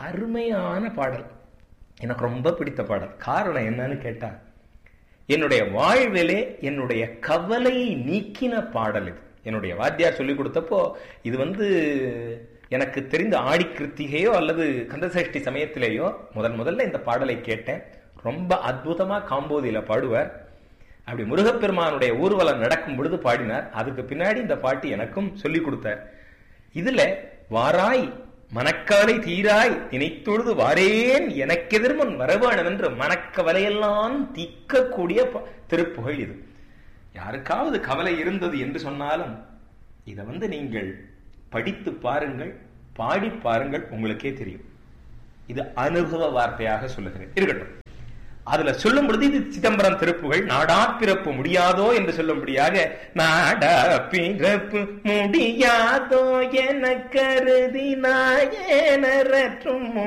அருமையான பாடல் எனக்கு ரொம்ப பிடித்த பாடல் காரணம் என்னன்னு கேட்டா என்னுடைய வாழ்விலே என்னுடைய கவலையை நீக்கின பாடல் இது என்னுடைய வாத்தியார் சொல்லி கொடுத்தப்போ இது வந்து எனக்கு தெரிந்த ஆடி கிருத்திகையோ அல்லது கந்தசஷ்டி சமயத்திலேயோ முதன் முதல்ல இந்த பாடலை கேட்டேன் ரொம்ப அற்புதமா காம்போதியில பாடுவார் அப்படி முருகப்பெருமானுடைய ஊர்வலம் நடக்கும் பொழுது பாடினார் அதுக்கு பின்னாடி இந்த பாட்டு எனக்கும் சொல்லி கொடுத்தார் இதுல வாராய் மனக்கவலை தீராய் நினைத்தொழுது வாரேன் எனக்கெதிர்முன் வரவேணும் என்று மனக்கவலையெல்லாம் தீக்கக்கூடிய ப- திருப்புகழ் இது யாருக்காவது கவலை இருந்தது என்று சொன்னாலும் இதை வந்து நீங்கள் படித்து பாருங்கள் பாடி பாருங்கள் உங்களுக்கே தெரியும் இது அனுபவ வார்த்தையாக சொல்லுகிறேன் இருக்கட்டும் அதுல சொல்லும் பொழுது இது சிதம்பரம் திருப்புகள் நாடா பிறப்பு முடியாதோ என்று சொல்லும்படியாக நாடா பிறப்பு முடியாதோ என கருதி நாயனற்றும்